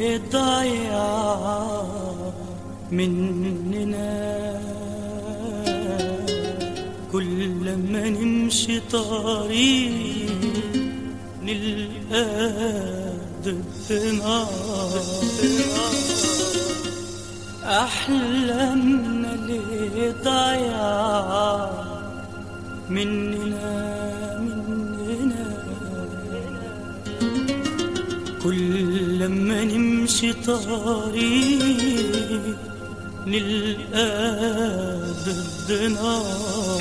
اللي ضايع مننا كل لما نمشي طريق نلقى ضدنا أحلامنا اللي ضايع مننا مننا كل لما نمشي طريق نلقى ضدنا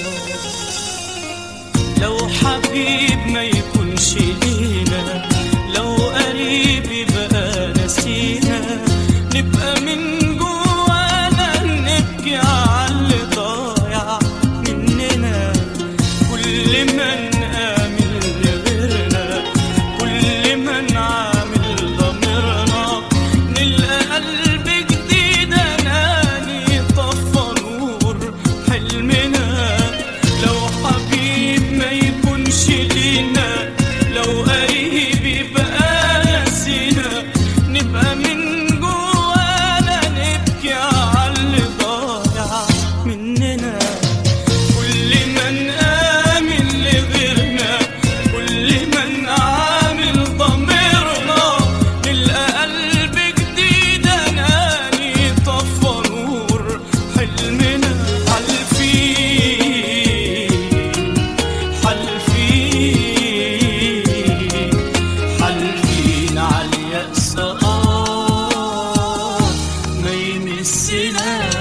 لو حبيب ما يكونش لينا لو قريب يبقى نسينا نبقى من جوانا نبكي على اللي ضايع مننا كل ما نآمن لغيرنا كل ما نعامل ضميرنا نلقى قلب جديد اناني طفى نور حلمنا لو حبيب ما يكونش لينا لو قريب يبقى نسينا نبقى من جوانا نبكي على اللي ضايع مننا كل ما نآمن لغيرنا كل ما نعامل ضميرنا نلقى قلب جديد اناني طفى نور حلمنا حالفين حالفين حالفين عاليأس آه ما يمسنا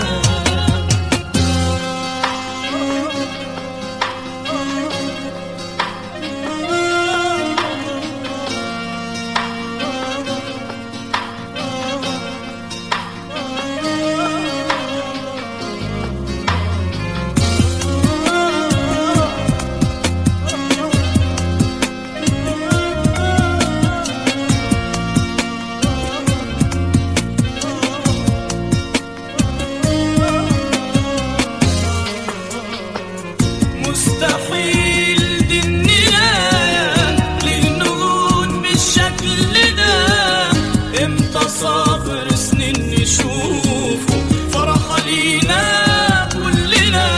مستحيل دي النهاية للنون بالشكل ده امتى صابر سنين نشوفه فرحة لينا كلنا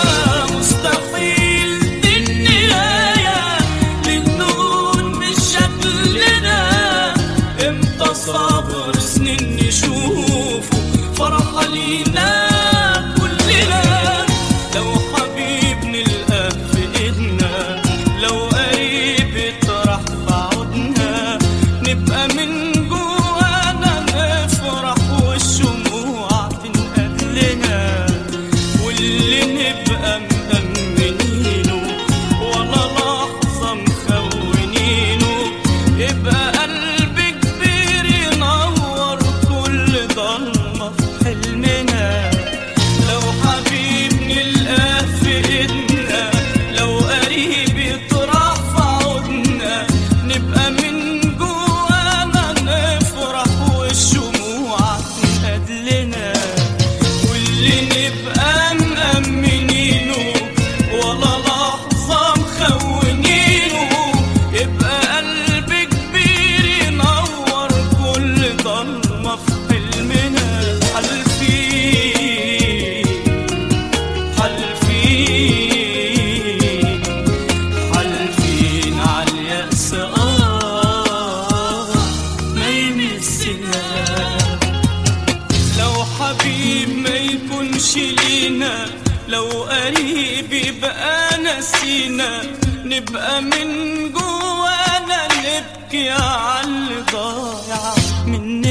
مستحيل دي النهاية للنون بالشكل ده امتى صابر سنين نشوفه فرحة لينا كلنا لو حبيب نلقى في ايدنا لو قريب يطرح بعودنا نبقى من جوانا نفرح والشموع تنقد لنا واللي نبقى مأمنينه ولا لحظة مخونينه يبقى قلب كبير ينور كل ضلمة في حلمنا لو حبيب نلقاه في ايدنا لو قريب يطرح في عودنا نبقى من جوانا نفرح والشموع تنقد لنا واللي نبقى مأمنينه ولا لحظة مخونينه يبقى قلب كبير ينور كل ضلمة في حلمنا حالفين حالفين حالفين عاليأس آه ما يمسنا لو حبيب ما يكونش لينا لو قريب يبقى نسينا نبقى من جوانا نبكي على اللي ضايع مننا